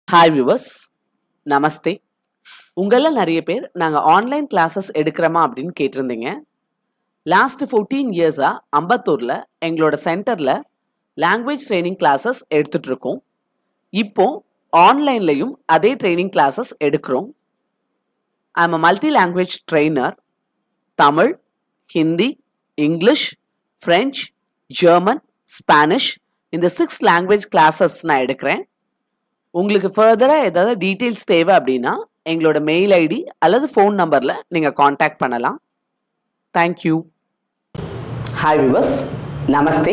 hi viewers நமஸ்தே உங்களில் நிறைய பேர் நாங்கள் ஆன்லைன் கிளாஸஸ் எடுக்கிறோமா அப்படின்னு கேட்டிருந்தீங்க லாஸ்ட் ஃபோர்டீன் இயர்ஸாக அம்பத்தூரில் எங்களோட சென்டரில் லாங்குவேஜ் ட்ரைனிங் கிளாஸஸ் எடுத்துட்டு இருக்கோம் இப்போ ஆன்லைன்லையும் அதே ட்ரைனிங் கிளாஸஸ் எடுக்கிறோம் I M multi language trainer Tamil Hindi English French German Spanish இந்த சிக்ஸ் லாங்குவேஜ் கிளாஸஸ் நான் எடுக்கிறேன் உங்களுக்கு ஃபர்தராக ஏதாவது டீட்டெயில்ஸ் தேவை அப்படின்னா எங்களோட மெயில் ஐடி அல்லது ஃபோன் நம்பரில் நீங்கள் காண்டாக்ட் பண்ணலாம் தேங்க்யூ हाय विवस नमस्ते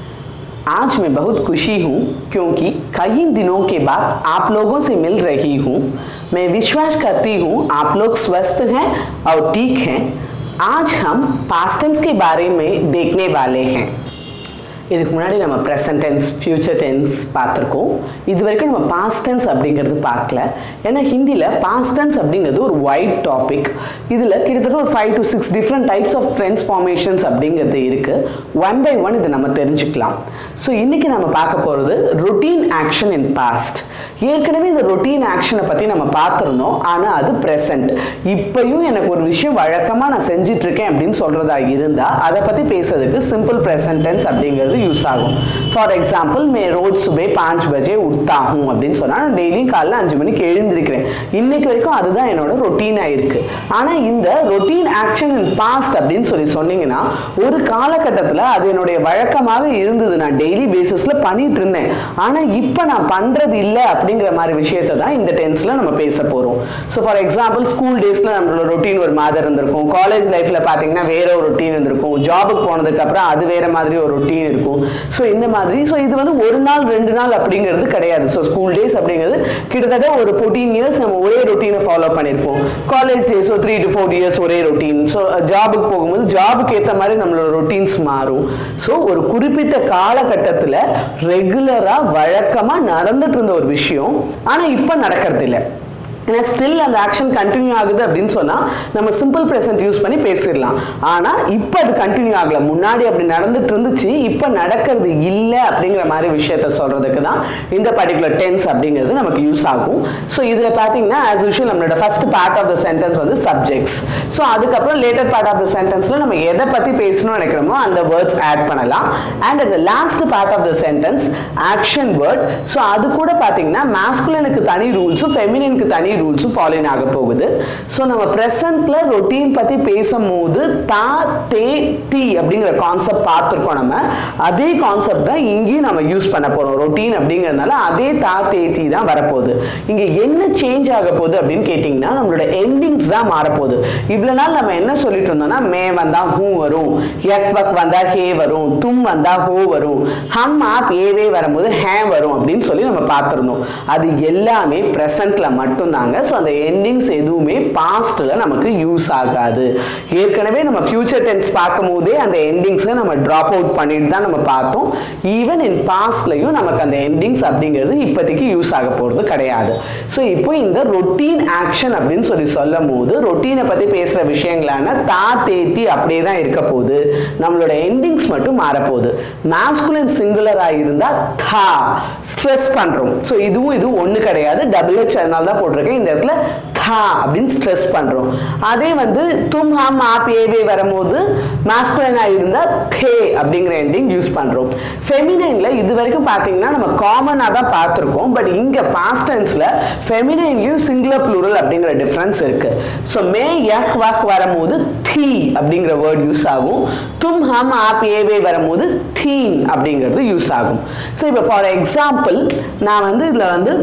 आज मैं बहुत खुशी हूँ क्योंकि कई दिनों के बाद आप लोगों से मिल रही हूँ मैं विश्वास करती हूँ आप लोग स्वस्थ हैं और ठीक हैं आज हम पास्ट टेंस के बारे में देखने वाले हैं இதுக்கு முன்னாடி நம்ம ப்ரெசன்ட் டென்ஸ் ஃப்யூச்சர் டென்ஸ் பார்த்துருக்கோம் இது வரைக்கும் நம்ம பாஸ்ட் டென்ஸ் அப்படிங்கிறது பார்க்கல ஏன்னா ஹிந்தியில் பாஸ்ட் டென்ஸ் அப்படிங்கிறது ஒரு வைட் டாபிக் இதில் கிட்டத்தட்ட ஒரு five to six different types of transformations அப்படிங்கிறது இருக்குது ஒன் பை ஒன் இதை நம்ம தெரிஞ்சுக்கலாம் ஸோ இன்றைக்கி நம்ம பார்க்க போகிறது ரொட்டீன் ஆக்ஷன் இன் பாஸ்ட் ஏற்கனவே இந்த ரொட்டீன் ஆக்ஷனை பற்றி நம்ம பார்த்துருந்தோம் ஆனால் அது ப்ரெசன்ட் இப்பயும் எனக்கு ஒரு விஷயம் வழக்கமாக நான் செஞ்சிட்டு இருக்கேன் அப்படின்னு சொல்கிறதா இருந்தால் அதை பற்றி பேசுறதுக்கு சிம்பிள் ப்ரெசன்ட் டென்ஸ் அப்படிங்கிறது யூஸ் ஆகும் ஃபார் எக்ஸாம்பிள் மே ரோज சுபே பாஞ்ச் பஜே உட்தா ஹூம் அப்படின்னு சொன்னால் நான் டெய்லியும் காலைல அஞ்சு மணிக்கு எழுந்திருக்கிறேன் இன்னைக்கு வரைக்கும் அதுதான் என்னோட ரொட்டீனாக இருக்குது ஆனால் இந்த ரொட்டீன் ஆக்ஷன் இன் பாஸ்ட் அப்படின்னு சொல்லி சொன்னீங்கன்னா ஒரு காலகட்டத்தில் அது என்னுடைய வழக்கமாக இருந்தது நான் டெய்லி பேசிஸில் பண்ணிட்டு இருந்தேன் ஆனால் இப்போ நான் பண்ணுறது இல்லை அப்படிங்கிற மாதிரி விஷயத்தை தான் இந்த டென்ஸில் நம்ம பேச போகிறோம் ஸோ ஃபார் எக்ஸாம்பிள் ஸ்கூல் டேஸில் நம்மளோட ரொட்டீன் ஒரு மாதிரி இருந்திருக்கும் காலேஜ் லைஃப்பில் பார்த்தீங்கன்னா வேற ஒரு ரொட்டீன் இருந்திருக்கும் ஜாபுக்கு போனதுக்கப்புறம் அது வேற மாதிரி ஒரு ரொட்டீன் இருக்கும் ஸோ இந்த மாதிரி ஸோ இது வந்து ஒரு நாள் ரெண்டு நாள் அப்படிங்கிறது கிடையாது ஸோ ஸ்கூல் டேஸ் அப்படிங்கிறது கிட்டத்தட்ட ஒரு ஃபோர்டீன் இயர்ஸ் நம்ம ஒரே ரொட்டீனை ஃபாலோ பண்ணியிருப்போம் college days so three to four years ஒரே ரொட்டீன் ஸோ ஜாபுக்கு போகும்போது ஜாபுக்கு ஏற்ற மாதிரி நம்மளோட ரொட்டீன்ஸ் மாறும் ஸோ ஒரு குறிப்பிட்ட காலகட்டத்தில் ரெகுலராக வழக்கமாக நடந்துட்டு இருந்த ஒரு விஷயம் ஆனால் இப்போ நடக்கிறது இல்லை ஏன்னா ஸ்டில் அந்த ஆக்ஷன் கண்டினியூ ஆகுது அப்படின்னு சொன்னால் நம்ம சிம்பிள் ப்ரெசன்ட் யூஸ் பண்ணி பேசிடலாம் ஆனால் இப்போ அது கண்டினியூ ஆகலை முன்னாடி அப்படி நடந்துட்டு இருந்துச்சு இப்போ நடக்கிறது இல்லை அப்படிங்கிற மாதிரி விஷயத்த சொல்கிறதுக்கு தான் இந்த பர்டிகுலர் டென்ஸ் அப்படிங்கிறது நமக்கு யூஸ் ஆகும் ஸோ இதில் பார்த்தீங்கன்னா ஆஸ் யூஷுவல் நம்மளோட first part of the sentence வந்து சப்ஜெக்ட்ஸ் ஸோ அதுக்கப்புறம் லேட்டர் பார்ட் ஆஃப் த சென்டென்ஸில் நம்ம எதை பற்றி பேசணும்னு நினைக்கிறோமோ அந்த வேர்ட்ஸ் ஆட் பண்ணலாம் and at last part of the sentence action word so அது கூட பார்த்தீங்கன்னா மாஸ்குலனுக்கு தனி ரூல்ஸும் ஃபெமினினுக்கு தனி ரூல்ஸும் ஃபாலோயின் ஆக போகுது ஸோ நம்ம ப்ரெசன்ட்ல ரொட்டீன் பற்றி பேசும்போது தா தே தி அப்படிங்கிற கான்செப்ட் பார்த்துருக்கோம் நம்ம அதே கான்செப்ட் தான் இங்கேயும் நம்ம யூஸ் பண்ண போகிறோம் ரொட்டீன் அப்படிங்கிறதுனால அதே தா தே தி தான் வரப்போகுது இங்கே என்ன சேஞ்ச் ஆக போகுது அப்படின்னு கேட்டிங்கன்னா நம்மளோட எண்டிங்ஸ் தான் மாறப்போகுது இவ்வளோ நாள் நம்ம என்ன சொல்லிட்டு இருந்தோம்னா மே வந்தால் ஹூ வரும் யக் வக் வந்தால் ஹே வரும் தும் வந்தால் ஹோ வரும் ஹம் ஆப் ஏவே வரும்போது ஹே வரும் அப்படின்னு சொல்லி நம்ம பார்த்துருந்தோம் அது எல்லாமே ப்ரெசண்ட்ல மட்டும்தாங்க ஸோ அந்த எண்டிங்ஸ் எதுவுமே பாஸ்டில் நமக்கு யூஸ் ஆகாது ஏற்கனவே நம்ம ஃபியூச்சர் டென்ஸ் பார்க்கும் போதே அந்த எண்டிங்ஸை நம்ம ட்ராப் அவுட் பண்ணிட்டு தான் நம்ம பார்த்தோம் ஈவன் இன் பாஸ்ட்லையும் நமக்கு அந்த எண்டிங்ஸ் அப்படிங்கிறது இப்போதைக்கு யூஸ் ஆக போகிறது கிடையாது ஸோ இப்போ இந்த ரொட்டீன் ஆக்ஷன் அப்படின்னு சொல்லி சொல்லும் போது ரொட்டீனை பற்றி பேசுகிற விஷயங்களான தா தேத்தி அப்படியே தான் இருக்க போகுது நம்மளோட எண்டிங்ஸ் மட்டும் மாறப்போகுது மாஸ்குலின் சிங்குலராக இருந்தால் தா ஸ்ட்ரெஸ் பண்ணுறோம் ஸோ இதுவும் இதுவும் ஒன்று கிடையாது டபுள் ஹெச் அதனால தான் போட்டிருக்கேன் இந்த இடத்துல தா அப்படின்னு ஸ்ட்ரெஸ் பண்ணுறோம் அதே வந்து தும் ஹம் ஆப் ஏவே வரும்போது மாஸ்குலைனாக இருந்தால் தே அப்படிங்கிற எண்டிங் யூஸ் பண்ணுறோம் ஃபெமினைனில் இது வரைக்கும் பார்த்தீங்கன்னா நம்ம காமனாக தான் பார்த்துருக்கோம் பட் இங்கே பாஸ்ட் டென்ஸில் ஃபெமினைன்லையும் சிங்குலர் ப்ளூரல் அப்படிங்கிற டிஃப்ரென்ஸ் இருக்குது ஸோ மே யக் வக் வரும்போது தீ அப்படிங்கிற வேர்ட் யூஸ் ஆகும் தும் ஹம் ஆப் ஏவே வரும்போது தீன் அப்படிங்கிறது யூஸ் ஆகும் ஸோ இப்போ ஃபார் எக்ஸாம்பிள் நான் வந்து இதில் வந்து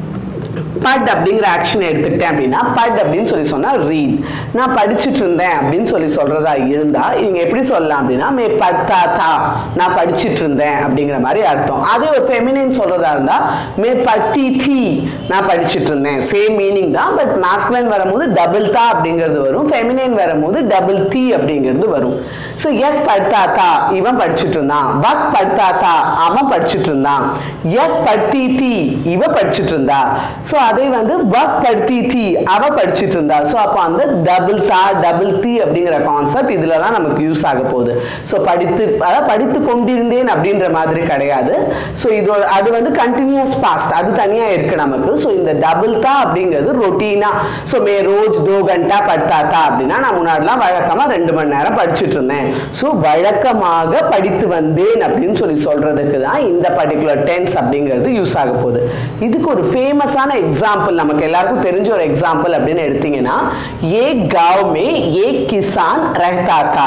பட் அப்படிங்கிற ஆக்ஷன் எடுத்துக்கிட்டேன் அப்படின்னா பட் அப்படின்னு சொல்லி சொன்னால் ரீட் நான் படிச்சுட்டு இருந்தேன் அப்படின்னு சொல்லி சொல்கிறதா இருந்தால் இவங்க எப்படி சொல்லலாம் அப்படின்னா மே பத்தா தா நான் படிச்சுட்டு இருந்தேன் அப்படிங்கிற மாதிரி அர்த்தம் அதே ஒரு ஃபெமினின் சொல்கிறதா இருந்தால் மே பட்டி தி நான் படிச்சுட்டு இருந்தேன் சேம் மீனிங் தான் பட் மாஸ்குலைன் வரும்போது டபுள் தா அப்படிங்கிறது வரும் ஃபெமினின் வரும்போது டபுள் தி அப்படிங்கிறது வரும் ஸோ எக் படுத்தா தா இவன் படிச்சுட்டு இருந்தான் வக் படுத்தா தா அவன் படிச்சுட்டு இருந்தான் எக் பட்டி தி இவ படிச்சுட்டு இருந்தா ஸோ அதை வந்து வக் படுத்தி தீ அவ படிச்சுட்டு இருந்தா ஸோ அப்போ அந்த டபுள் தா டபுள் தீ அப்படிங்கிற கான்செப்ட் இதுல தான் நமக்கு யூஸ் ஆக போகுது ஸோ படித்து அதாவது படித்து கொண்டிருந்தேன் அப்படின்ற மாதிரி கிடையாது ஸோ இது ஒரு- அது வந்து கண்டினியூஸ் பாஸ்ட் அது தனியா இருக்கு நமக்கு ஸோ இந்த டபுள் தா அப்படிங்கிறது ரொட்டீனா ஸோ மே ரோஜ் தோ கண்டா படுத்தா தா அப்படின்னா நான் முன்னாடிலாம் வழக்கமா ரெண்டு மணி நேரம் படிச்சுட்டு இருந்தேன் ஸோ வழக்கமாக படித்து வந்தேன் அப்படின்னு சொல்லி சொல்றதுக்கு தான் இந்த பர்டிகுலர் டென்ஸ் அப்படிங்கிறது யூஸ் ஆக போகுது இதுக்கு ஒரு ஃபேமஸான எக்ஸாம்பிள் நமக்கு எல்லாருக்கும் தெரிஞ்ச ஒரு எக்ஸாம்பிள் அப்படின்னு எடுத்தீங்கன்னா ஏ गांव में एक किसान रहता था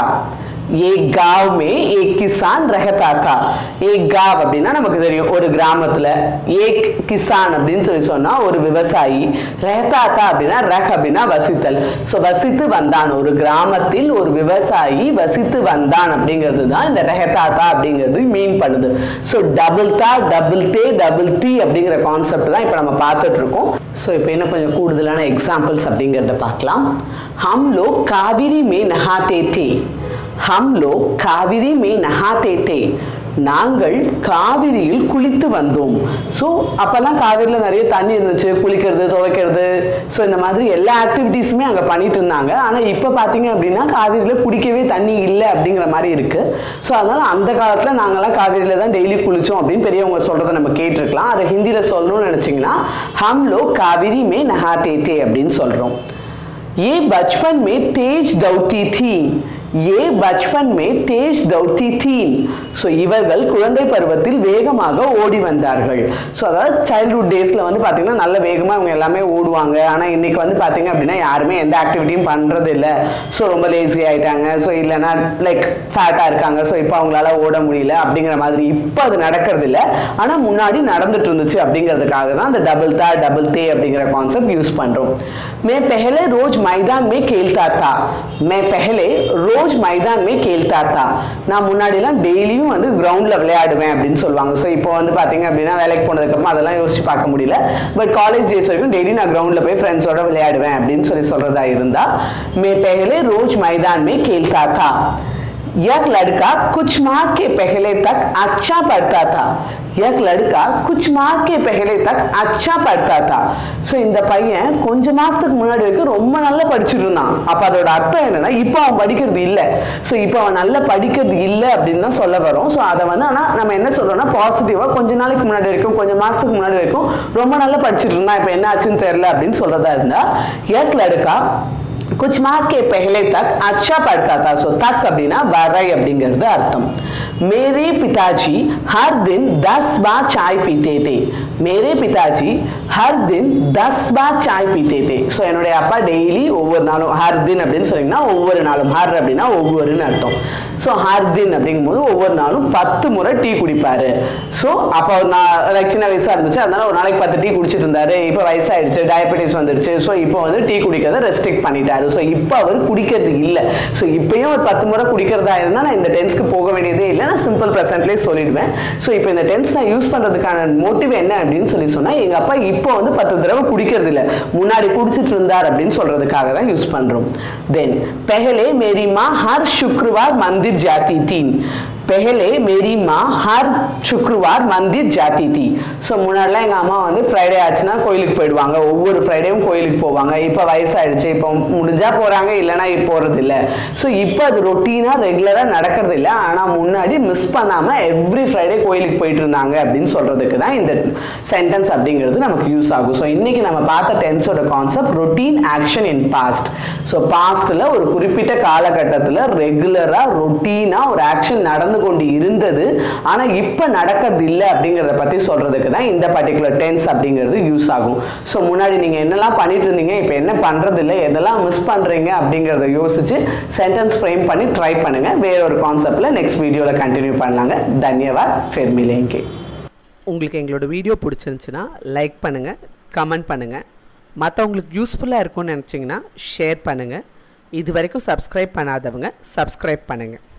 एक गांव में एक किसान रहता था एक गांव அப்படின்னா நமக்கு தெரியும் ஒரு கிராமத்துல ஏக் கிசான் அப்படின்னு சொல்லி சொன்னா ஒரு விவசாயி ரஹதாத்தா அப்படின்னா ரஹ் அப்படின்னா வசித்தல் ஸோ வசித்து வந்தான் ஒரு கிராமத்தில் ஒரு விவசாயி வசித்து வந்தான் அப்படிங்கிறது தான் இந்த ரஹதாத்தா அப்படிங்கிறது மீன் பண்ணுது ஸோ டபுள் தா டபுள் தே டபுள் தி அப்படிங்கிற கான்செப்ட் தான் இப்போ நம்ம பார்த்துட்டு இருக்கோம் ஸோ இப்போ இன்னும் கொஞ்சம் கூடுதலான எக்ஸாம்பிள்ஸ் அப்படிங்கிறத பார்க்கலாம் हम लोग कावेरी में नहाते थे हम लोग कावेरी में नहाते थे நாங்கள் காவிரியில் குளித்து வந்தோம் ஸோ அப்போல்லாம் காவிரியில் நிறைய தண்ணி இருந்துச்சு குளிக்கிறது துவைக்கிறது ஸோ இந்த மாதிரி எல்லா ஆக்டிவிட்டீஸுமே அங்கே பண்ணிட்டு இருந்தாங்க ஆனால் இப்போ பார்த்தீங்க அப்படின்னா காவிரியில் குடிக்கவே தண்ணி இல்லை அப்படிங்கிற மாதிரி இருக்குது ஸோ அதனால் அந்த காலத்தில் நாங்கள்லாம் காவிரியில் தான் டெய்லி குளித்தோம் அப்படின்னு பெரியவங்க சொல்கிறத நம்ம கேட்டிருக்கலாம் அதை ஹிந்தியில் சொல்லணும்னு நினச்சிங்கன்னா ஹம் லோக் காவிரி மே நஹாத்தே தே அப்படின்னு சொல்கிறோம் ये बचपन में तेज दौड़ती थी ये बचपन में तेज दौड़ती थी ஸோ இவர்கள் குழந்தை பருவத்தில் வேகமாக ஓடி வந்தார்கள் ஸோ அதாவது சைல்ட்ஹுட் டேஸில் வந்து பார்த்தீங்கன்னா நல்ல வேகமாக அவங்க எல்லாமே ஓடுவாங்க ஆனால் இன்னைக்கு வந்து பார்த்தீங்க அப்படின்னா யாருமே எந்த ஆக்டிவிட்டியும் பண்ணுறது இல்லை ஸோ ரொம்ப லேசி ஆயிட்டாங்க ஸோ இல்லைன்னா லைக் ஃபேட்டாக இருக்காங்க ஸோ இப்போ அவங்களால ஓட முடியல அப்படிங்கிற மாதிரி இப்போ அது நடக்கிறது இல்லை ஆனால் முன்னாடி நடந்துட்டு இருந்துச்சு அப்படிங்கிறதுக்காக தான் அந்த டபுள் தா டபுள் தே அப்படிங்கிற கான்செப்ட் யூஸ் பண்ணுறோம் मैं पहले रोज मैदान में खेलता था मैं पहले रोज मैदान में खेलता था நான் முன்னாடிலாம் டெய்லியும் வந்து கிரவுண்டில் விளையாடுவேன் அப்படின்னு சொல்லுவாங்க ஸோ இப்போ வந்து பார்த்தீங்க அப்படின்னா வேலைக்கு போனதுக்கப்புறம் அதெல்லாம் யோசிச்சு பார்க்க முடியல பட் காலேஜ் டேஸ் வரைக்கும் டெய்லி நான் கிரவுண்டில் போய் ஃப்ரெண்ட்ஸோட விளையாடுவேன் அப்படின்னு சொல்லி சொல்கிறதா இருந்தா मैं पहले रोज मैदान में खेलता था यह लड़का कुछ माह के पहले तक अच्छा पढ़ता था यह लड़का कुछ माह के पहले तक अच्छा पढ़ता था ஸோ இந்த பையன் கொஞ்ச மாசத்துக்கு முன்னாடி வரைக்கும் ரொம்ப நல்லா படிச்சுட்டு இருந்தான் அப்போ அதோட அர்த்தம் என்னன்னா இப்போ அவன் படிக்கிறது இல்லை ஸோ இப்போ அவன் நல்லா படிக்கிறது இல்லை அப்படின்னு தான் சொல்ல வரோம் ஸோ அதை வந்து ஆனால் நம்ம என்ன சொல்றோம்னா பாசிட்டிவாக கொஞ்ச நாளைக்கு முன்னாடி வரைக்கும் கொஞ்சம் மாசத்துக்கு முன்னாடி வரைக்கும் ரொம்ப நல்லா படிச்சுட்டு இருந்தான் இப்போ என்ன ஆச்சுன்னு தெரியல அப்படின்னு சொல்றதா இருந்தா एक लड़का कुछ माह के पहले तक अच्छा पढ़ता था सो तक அப்படின்னா வரை அப்படிங்கிறது அர்த்தம் मेरे पिताजी हर दिन दस बार चाय पीते थे मेरे पिताजी हर दिन दस बार चाय पीते थे ஸோ என்னுடைய அப்பா டெய்லி ஒவ்வொரு நாளும் ஹர் தின் அப்படின்னு சொன்னீங்கன்னா ஒவ்வொரு நாளும் ஹர் அப்படின்னா ஒவ்வொருன்னு அர்த்தம் ஸோ ஹர் தின் அப்படிங்கும்போது ஒவ்வொரு நாளும் பத்து முறை டீ குடிப்பாரு ஸோ அப்போ நான் லைக் சின்ன வயசாக இருந்துச்சு அதனால ஒரு நாளைக்கு பத்து டீ குடிச்சிட்டு இருந்தாரு இப்போ வயசாயிடுச்சு டயபெட்டிஸ் வந்துடுச்சு ஸோ இப்போ வந்து டீ குடிக்கிறத ரெஸ்ட்ரிக்ட் பண்ணிட்டாரு ஸோ இப்போ அவர் குடிக்கிறது இல்லை ஸோ இப்பயும் ஒரு பத்து முறை குடிக்கிறதா இருந்தால் நான் இந்த டென்ஸ்க்கு போக வேண்டியதே இல்லை நான் சிம்பிள் ப்ரெசென்ட்லேயே சொல்லிடுவேன் ஸோ இப்போ இந்த டென்ஸ் நான் யூஸ் பண்ணுறதுக்கான மோட்டிவ் என்ன அப்படின்னு சொல்லி சொன்னால் எங்கள் அப்பா இப்போ வந்து பத்து தடவை குடிக்கிறது இல்லை முன்னாடி குடிச்சிட்டு இருந்தார் அப்படின்னு சொல்றதுக்காக தான் யூஸ் பண்ணுறோம் தென் पहले मेरी माँ हर शुक्रवार मंदिर जाती थी पहले मेरी माँ हर शुक्रवार मंदिर जाती थी ஸோ முன்னாடிலாம் எங்கள் அம்மா வந்து ஃப்ரைடே ஆச்சுன்னா கோயிலுக்கு போயிடுவாங்க ஒவ்வொரு ஃப்ரைடேவும் கோயிலுக்கு போவாங்க இப்போ வயசாயிடுச்சு இப்போ முடிஞ்சா போகிறாங்க இல்லைன்னா இப்போ போகிறது இல்லை ஸோ இப்போ அது ரொட்டீனாக ரெகுலராக நடக்கிறது இல்லை ஆனால் முன்னாடி மிஸ் பண்ணாமல் எவ்ரி ஃப்ரைடே கோயிலுக்கு போயிட்டு இருந்தாங்க அப்படின்னு சொல்கிறதுக்கு தான் இந்த சென்டென்ஸ் அப்படிங்கிறது நமக்கு யூஸ் ஆகும் ஸோ இன்றைக்கி நம்ம பார்த்த டென்ஸோட concept routine action in past so பாஸ்ட்டில் ஒரு குறிப்பிட்ட காலகட்டத்தில் ரெகுலராக ரொட்டீனாக ஒரு ஆக்ஷன் நடந்து கொண்டு இருந்தது ஆனால் இப்போ நடக்கிறது இல்லை அப்படிங்கிறத பற்றி சொல்கிறதுக்கு தான் இந்த பர்டிகுலர் டென்ஸ் அப்படிங்கிறது யூஸ் ஆகும் ஸோ முன்னாடி நீங்கள் என்னெல்லாம் பண்ணிட்டு இருந்தீங்க இப்போ என்ன பண்ணுறது இல்லை எதெல்லாம் மிஸ் பண்ணுறீங்க அப்படிங்கிறத யோசிச்சு சென்டென்ஸ் ஃப்ரேம் பண்ணி ட்ரை பண்ணுங்கள் வேற ஒரு கான்செப்டில் நெக்ஸ்ட் வீடியோவில் கண்டினியூ பண்ணலாங்க தன்யவாத் ஃபெர் மிலேங்கே உங்களுக்கு எங்களோட வீடியோ பிடிச்சிருந்துச்சுன்னா லைக் பண்ணுங்கள் கமெண்ட் பண்ணுங்கள் மற்றவங்களுக்கு யூஸ்ஃபுல்லாக இருக்கும்னு நினச்சிங்கன்னா ஷேர் பண்ணுங்கள் இது வரைக்கும் சப்ஸ்கிரைப் பண்ணாதவங்க சப்ஸ்கிரைப் பண்ணுங்கள்